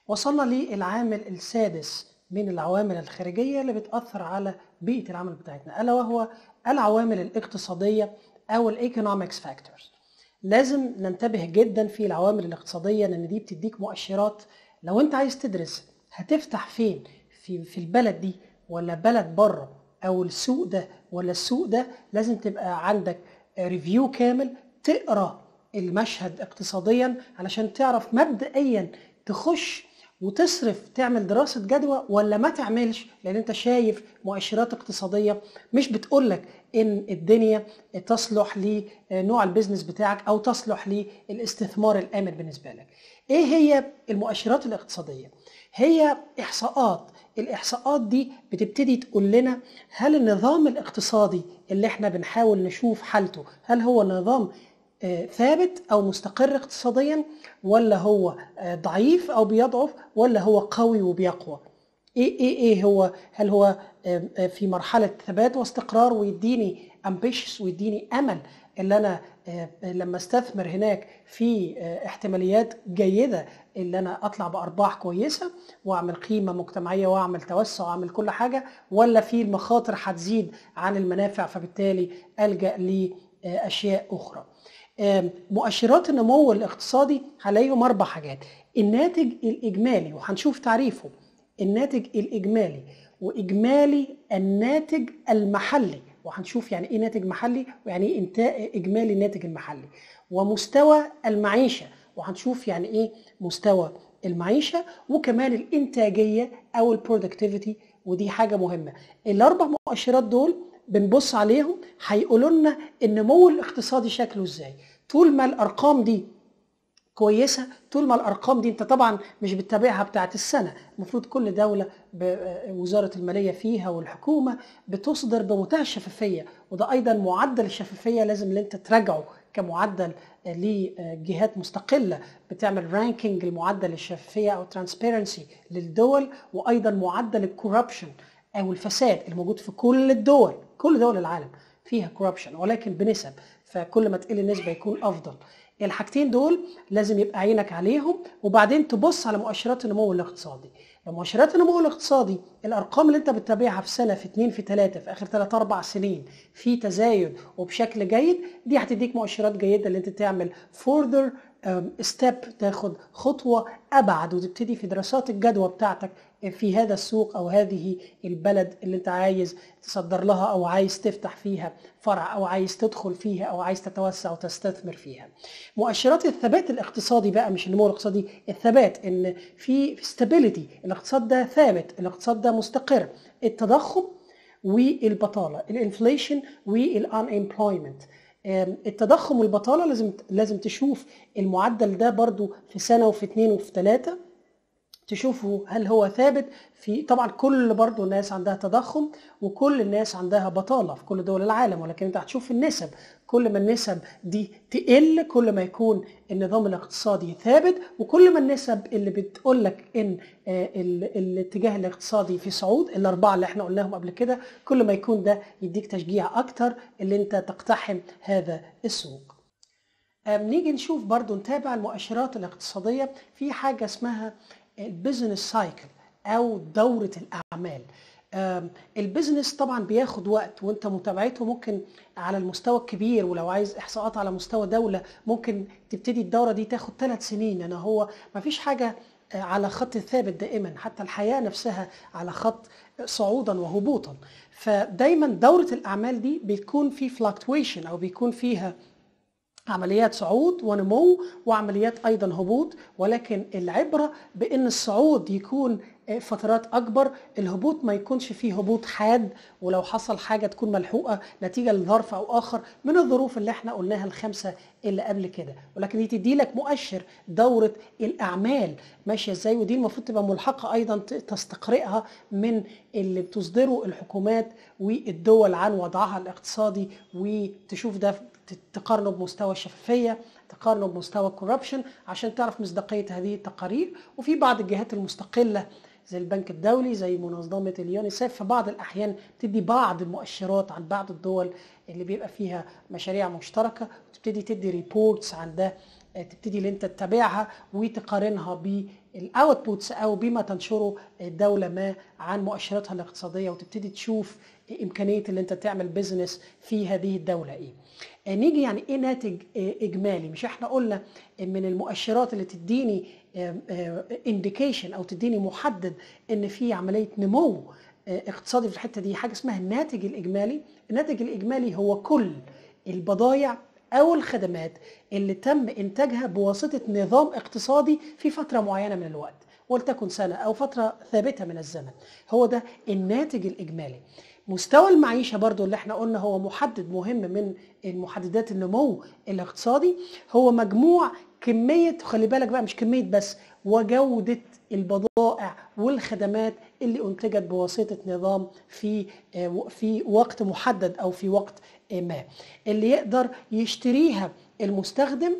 وصلنا للعامل السادس من العوامل الخارجية اللي بتأثر على بيئة العمل بتاعتنا ألا وهو العوامل الاقتصادية أو الايكونومكس فاكتورز لازم ننتبه جدا في العوامل الاقتصادية لأن دي بتديك مؤشرات لو أنت عايز تدرس هتفتح فين في, في البلد دي ولا بلد بره أو السوق ده ولا السوق ده لازم تبقى عندك ريفيو كامل تقرا المشهد اقتصاديا علشان تعرف مبدئيا تخش وتصرف تعمل دراسة جدوى ولا ما تعملش لأن أنت شايف مؤشرات اقتصادية مش بتقولك إن الدنيا تصلح لنوع البيزنس بتاعك أو تصلح للاستثمار الآمن بالنسبة لك. إيه هي المؤشرات الاقتصادية؟ هي إحصاءات الإحصاءات دي بتبتدي تقول لنا هل النظام الاقتصادي اللي احنا بنحاول نشوف حالته هل هو نظام ثابت او مستقر اقتصاديا ولا هو ضعيف او بيضعف ولا هو قوي وبيقوى ايه ايه ايه هو هل هو في مرحله ثبات واستقرار ويديني امبيشس ويديني امل اللي انا لما استثمر هناك في احتماليات جيده اللي انا اطلع بارباح كويسه واعمل قيمه مجتمعيه واعمل توسع واعمل كل حاجه ولا في المخاطر هتزيد عن المنافع فبالتالي الجا لاشياء اخرى. مؤشرات النمو الاقتصادي هلاقيهم اربع حاجات الناتج الاجمالي وهنشوف تعريفه الناتج الاجمالي واجمالي الناتج المحلي وهنشوف يعني ايه ناتج محلي ويعني ايه انتاج اجمالي الناتج المحلي ومستوى المعيشه وهنشوف يعني ايه مستوى المعيشه وكمان الانتاجيه او البرودكتيفيتي ودي حاجه مهمه الاربع مؤشرات دول بنبص عليهم هيقولوا لنا النمو الاقتصادي شكله ازاي طول ما الارقام دي كويسه طول ما الارقام دي انت طبعا مش بتتابعها بتاعت السنه المفروض كل دوله وزاره الماليه فيها والحكومه بتصدر بمنتهى الشفافيه وده ايضا معدل الشفافيه لازم اللي انت تراجعه كمعدل لجهات مستقله بتعمل رانكينج لمعدل الشفافيه او ترانسبيرنسي للدول وايضا معدل الكوربشن او الفساد الموجود في كل الدول كل دول العالم فيها كوربشن ولكن بنسب فكل ما تقل النسبه يكون افضل الحاجتين دول لازم يبقى عينك عليهم وبعدين تبص على مؤشرات النمو الاقتصادي مؤشرات النمو الاقتصادي الارقام اللي انت بتتابعها في سنه في اتنين في ثلاثه في اخر ثلاث اربع سنين في تزايد وبشكل جيد دي هتديك مؤشرات جيده اللي انت تعمل further ستيب تاخد خطوه ابعد وتبتدي في دراسات الجدوى بتاعتك في هذا السوق او هذه البلد اللي انت عايز تصدر لها او عايز تفتح فيها فرع او عايز تدخل فيها او عايز تتوسع وتستثمر فيها. مؤشرات الثبات الاقتصادي بقى مش النمو الاقتصادي الثبات ان في ستابيليتي الاقتصاد ده ثابت الاقتصاد ده مستقر التضخم والبطاله الانفليشن والانemployment التضخم والبطاله لازم لازم تشوف المعدل ده برضو في سنه وفي اثنين وفي ثلاثه تشوفوا هل هو ثابت في طبعا كل برضو الناس عندها تضخم وكل الناس عندها بطاله في كل دول العالم ولكن انت هتشوف النسب كل ما النسب دي تقل كل ما يكون النظام الاقتصادي ثابت وكل ما النسب اللي بتقول لك ان الاتجاه الاقتصادي في صعود الاربعه اللي احنا قلناهم قبل كده كل ما يكون ده يديك تشجيع اكتر اللي انت تقتحم هذا السوق نيجي نشوف برضو نتابع المؤشرات الاقتصاديه في حاجه اسمها البيزنس سايكل او دوره الاعمال البيزنس طبعا بياخد وقت وانت متابعته ممكن على المستوى الكبير ولو عايز احصاءات على مستوى دوله ممكن تبتدي الدوره دي تاخد ثلاث سنين انا هو ما فيش حاجه على خط ثابت دائما حتى الحياه نفسها على خط صعودا وهبوطا فدايما دوره الاعمال دي بتكون في فلكتويشن او بيكون فيها عمليات صعود ونمو وعمليات ايضا هبوط ولكن العبره بان الصعود يكون فترات اكبر الهبوط ما يكونش فيه هبوط حاد ولو حصل حاجه تكون ملحوقه نتيجه لظرف او اخر من الظروف اللي احنا قلناها الخمسه اللي قبل كده ولكن دي تدي لك مؤشر دوره الاعمال ماشيه ازاي ودي المفروض تبقى ملحقه ايضا تستقرئها من اللي بتصدره الحكومات والدول عن وضعها الاقتصادي وتشوف ده تقارنه بمستوى الشفافيه تقارنه بمستوى الكوربشن عشان تعرف مصداقيه هذه التقارير وفي بعض الجهات المستقله زي البنك الدولي زي منظمه اليونيسيف في بعض الاحيان تدي بعض المؤشرات عن بعض الدول اللي بيبقى فيها مشاريع مشتركه وتبتدي تدي ريبورتس عن ده تبتدي اللي انت تتابعها وتقارنها بالاوتبوتس او بما تنشره الدوله ما عن مؤشراتها الاقتصاديه وتبتدي تشوف امكانيه اللي انت تعمل بيزنس في هذه الدوله ايه. نيجي يعني ايه ناتج اجمالي؟ مش احنا قلنا من المؤشرات اللي تديني انديكيشن او تديني محدد ان في عمليه نمو اقتصادي في الحته دي حاجه اسمها الناتج الاجمالي، الناتج الاجمالي هو كل البضائع او الخدمات اللي تم انتاجها بواسطه نظام اقتصادي في فتره معينه من الوقت ولتكن سنه او فتره ثابته من الزمن هو ده الناتج الاجمالي مستوى المعيشه برضو اللي احنا قلنا هو محدد مهم من المحددات النمو الاقتصادي هو مجموع كميه خلي بالك بقى مش كميه بس وجوده البضائع والخدمات اللي انتجت بواسطه نظام في في وقت محدد او في وقت ما اللي يقدر يشتريها المستخدم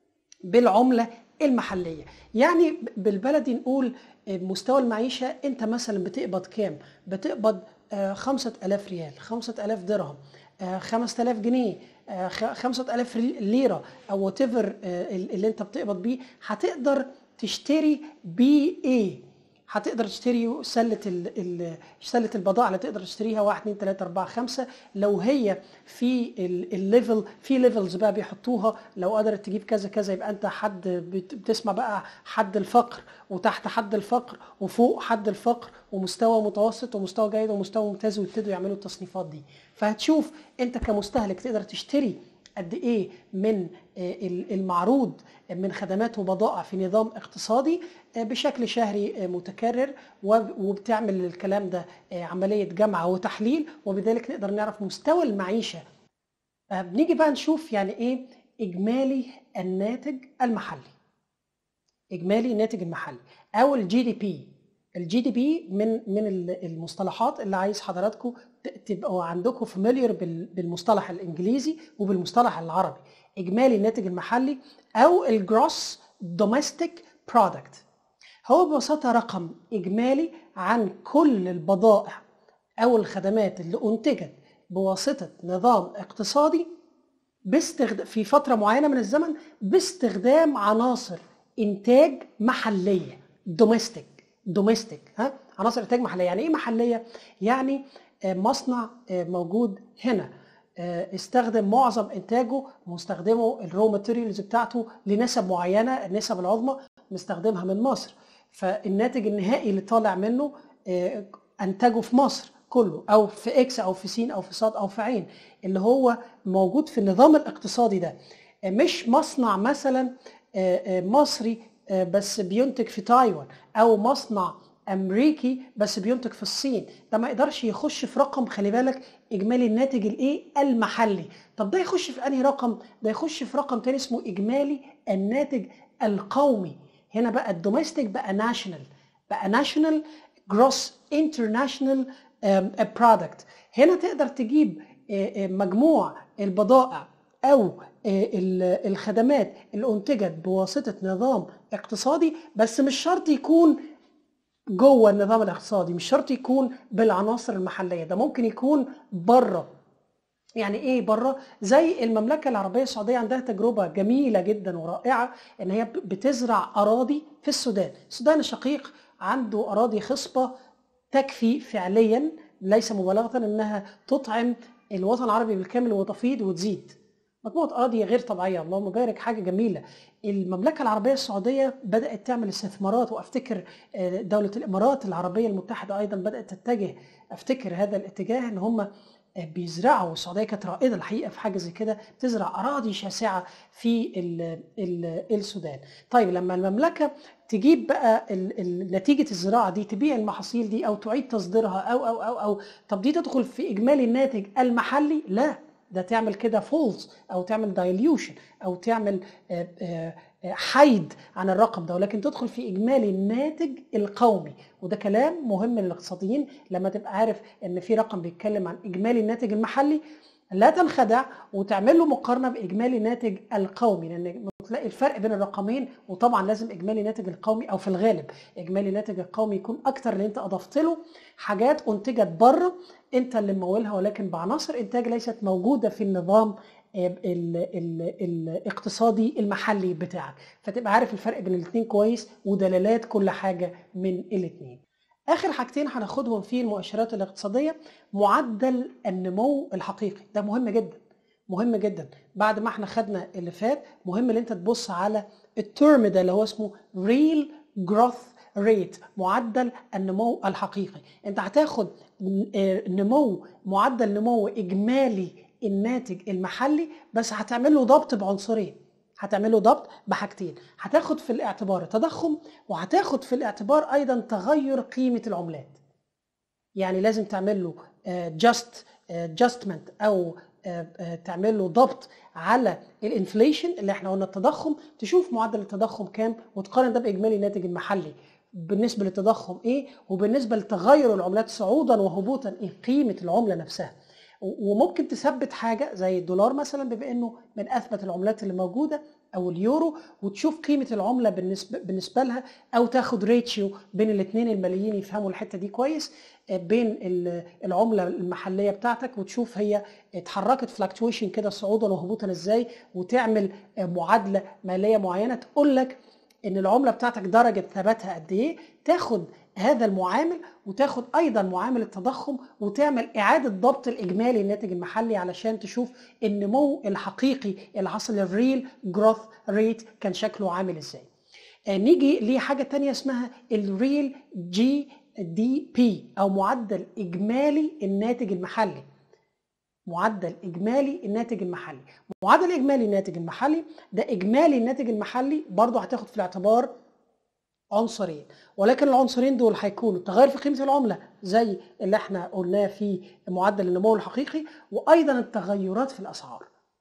بالعمله المحليه يعني بالبلدي نقول مستوى المعيشه انت مثلا بتقبض كام بتقبض خمسة ألاف ريال خمسة ألاف درهم خمسة ألاف جنيه خمسة ألاف ليرة أو وات اللي أنت بتقبض بيه هتقدر تشتري بيه إيه هتقدر تشتري سله ال سله البضائع اللي تقدر تشتريها 1 2 3 4 5 لو هي في الليفل في ليفلز بقى بيحطوها لو قدرت تجيب كذا كذا يبقى انت حد بتسمع بقى حد الفقر وتحت حد الفقر وفوق حد الفقر ومستوى متوسط ومستوى جيد ومستوى ممتاز ويبتدوا يعملوا التصنيفات دي فهتشوف انت كمستهلك تقدر تشتري قد ايه من المعروض من خدمات وبضائع في نظام اقتصادي بشكل شهري متكرر وبتعمل الكلام ده عمليه جمع وتحليل وبذلك نقدر نعرف مستوى المعيشه بنيجي بقى نشوف يعني ايه اجمالي الناتج المحلي اجمالي الناتج المحلي او الجي دي بي الجي دي بي من من المصطلحات اللي عايز حضراتكم تبقوا عندكم فاميليار بالمصطلح الانجليزي وبالمصطلح العربي اجمالي الناتج المحلي او الجروس دوميستيك برودكت هو ببساطه رقم اجمالي عن كل البضائع او الخدمات اللي انتجت بواسطه نظام اقتصادي باستخدام في فتره معينه من الزمن باستخدام عناصر انتاج محليه دوميستيك دوميستيك ها عناصر انتاج محليه يعني ايه محليه يعني مصنع موجود هنا استخدم معظم انتاجه مستخدمه الرو ماتيريالز بتاعته لنسب معينه النسب العظمى مستخدمها من مصر فالناتج النهائي اللي طالع منه انتجه في مصر كله او في اكس او في سين او في صاد او في عين اللي هو موجود في النظام الاقتصادي ده مش مصنع مثلا مصري بس بينتج في تايوان او مصنع امريكي بس بينتج في الصين ده ما يقدرش يخش في رقم خلي بالك اجمالي الناتج الايه المحلي طب ده يخش في انهي رقم ده يخش في رقم تاني اسمه اجمالي الناتج القومي هنا بقى الدوميستيك بقى ناشونال بقى ناشونال جروس انترناشونال برودكت هنا تقدر تجيب مجموع البضائع او الخدمات اللي انتجت بواسطه نظام اقتصادي بس مش شرط يكون جوه النظام الاقتصادي مش شرط يكون بالعناصر المحليه ده ممكن يكون بره يعني ايه بره زي المملكه العربيه السعوديه عندها تجربه جميله جدا ورائعه ان هي بتزرع اراضي في السودان السودان الشقيق عنده اراضي خصبه تكفي فعليا ليس مبالغه انها تطعم الوطن العربي بالكامل وتفيض وتزيد مجموعه اراضي غير طبيعيه اللهم بارك حاجه جميله المملكه العربيه السعوديه بدات تعمل استثمارات وافتكر دوله الامارات العربيه المتحده ايضا بدات تتجه افتكر هذا الاتجاه ان هم بيزرعوا السعوديه كانت رائده الحقيقه في حاجه زي كده بتزرع اراضي شاسعه في ال ال السودان. طيب لما المملكه تجيب بقى نتيجه الزراعه دي تبيع المحاصيل دي او تعيد تصديرها او او او او طب دي تدخل في اجمالي الناتج المحلي؟ لا ده تعمل كده فولز او تعمل دايليوشن او تعمل حيد عن الرقم ده ولكن تدخل في اجمالي الناتج القومي وده كلام مهم للاقتصاديين لما تبقى عارف ان في رقم بيتكلم عن اجمالي الناتج المحلي لا تنخدع وتعمل له مقارنه باجمالي الناتج القومي لان تلاقي الفرق بين الرقمين وطبعا لازم اجمالي الناتج القومي او في الغالب اجمالي الناتج القومي يكون اكتر لان انت اضفت له حاجات انتجت بره انت اللي ممولها ولكن بعناصر انتاج ليست موجوده في النظام ال ال الاقتصادي المحلي بتاعك فتبقى عارف الفرق بين الاثنين كويس ودلالات كل حاجه من الاثنين اخر حاجتين هناخدهم في المؤشرات الاقتصاديه معدل النمو الحقيقي ده مهم جدا مهم جدا بعد ما احنا خدنا اللي فات مهم ان انت تبص على الترم ده اللي هو اسمه real growth ريت معدل النمو الحقيقي انت هتاخد نمو معدل نمو اجمالي الناتج المحلي بس هتعمل له ضبط بعنصرين هتعمل له ضبط بحاجتين هتاخد في الاعتبار التضخم وهتاخد في الاعتبار ايضا تغير قيمه العملات يعني لازم تعمل له جاست جاستمنت او تعمل له ضبط على الانفليشن اللي احنا قلنا التضخم تشوف معدل التضخم كام وتقارن ده باجمالي الناتج المحلي بالنسبه للتضخم ايه وبالنسبه لتغير العملات صعودا وهبوطا ايه قيمه العمله نفسها وممكن تثبت حاجه زي الدولار مثلا بما انه من اثبت العملات اللي موجوده او اليورو وتشوف قيمه العمله بالنسبه بالنسبه لها او تاخد ريتشيو بين الاثنين الماليين يفهموا الحته دي كويس بين العمله المحليه بتاعتك وتشوف هي اتحركت فلكتويشن كده صعودا وهبوطا ازاي وتعمل معادله ماليه معينه تقول لك ان العمله بتاعتك درجه ثباتها قد ايه تاخد هذا المعامل وتاخد ايضا معامل التضخم وتعمل اعاده ضبط الاجمالي الناتج المحلي علشان تشوف النمو الحقيقي اللي حصل الريل جروث ريت كان شكله عامل ازاي آه نيجي لحاجه تانية اسمها الريل جي دي بي او معدل اجمالي الناتج المحلي معدل اجمالي الناتج المحلي معدل اجمالي الناتج المحلي ده اجمالي الناتج المحلي برضه هتاخد في الاعتبار عنصرين ولكن العنصرين دول هيكونوا تغير في قيمه العمله زي اللي احنا قلناه في معدل النمو الحقيقي وايضا التغيرات في الاسعار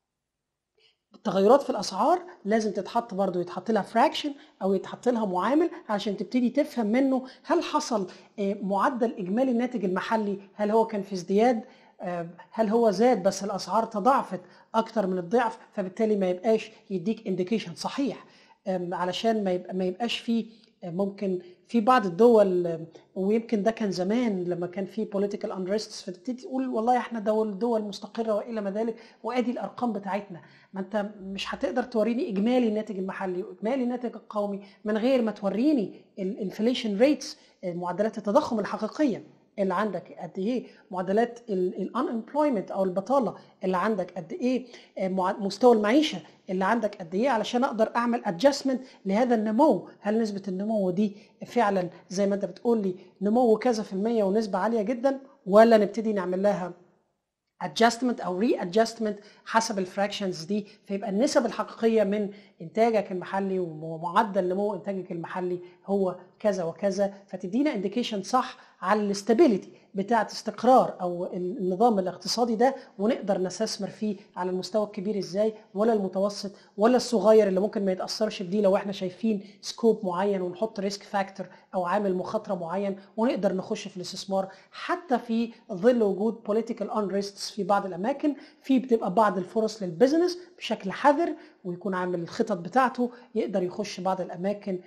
التغيرات في الاسعار لازم تتحط برضو يتحط لها فراكشن او يتحط لها معامل عشان تبتدي تفهم منه هل حصل معدل اجمالي الناتج المحلي هل هو كان في ازدياد هل هو زاد بس الاسعار تضاعفت اكتر من الضعف فبالتالي ما يبقاش يديك انديكيشن صحيح علشان ما يبقى ما يبقاش فيه ممكن في بعض الدول ويمكن ده كان زمان لما كان في بوليتيكال انريستس فتبتدي تقول والله احنا دول دول مستقره والى ما ذلك وادي الارقام بتاعتنا ما انت مش هتقدر توريني اجمالي الناتج المحلي واجمالي الناتج القومي من غير ما توريني الانفليشن ريتس معدلات التضخم الحقيقيه اللي عندك قد ايه معدلات الانemployment او البطاله اللي عندك قد ايه مستوى المعيشه اللي عندك قد ايه علشان اقدر اعمل ادجستمنت لهذا النمو هل نسبه النمو دي فعلا زي ما انت بتقول لي نمو كذا في الميه ونسبه عاليه جدا ولا نبتدي نعمل لها adjustment او ري adjustment حسب الفراكشنز دي فيبقى النسب الحقيقيه من انتاجك المحلي ومعدل نمو انتاجك المحلي هو كذا وكذا فتدينا انديكيشن صح على الاستابيليتي بتاعه استقرار او النظام الاقتصادي ده ونقدر نستثمر فيه على المستوى الكبير ازاي ولا المتوسط ولا الصغير اللي ممكن ما يتاثرش بدي لو احنا شايفين سكوب معين ونحط ريسك فاكتور او عامل مخاطره معين ونقدر نخش في الاستثمار حتى في ظل وجود بوليتيكال انريستس في بعض الاماكن في بتبقى بعض الفرص للبزنس بشكل حذر ويكون عامل الخطط بتاعته يقدر يخش بعض الاماكن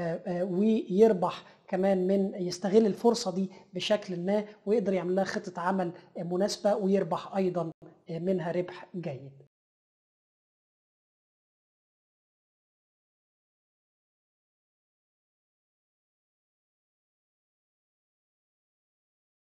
ويربح كمان من يستغل الفرصه دي بشكل ما ويقدر يعمل لها خطه عمل مناسبه ويربح ايضا منها ربح جيد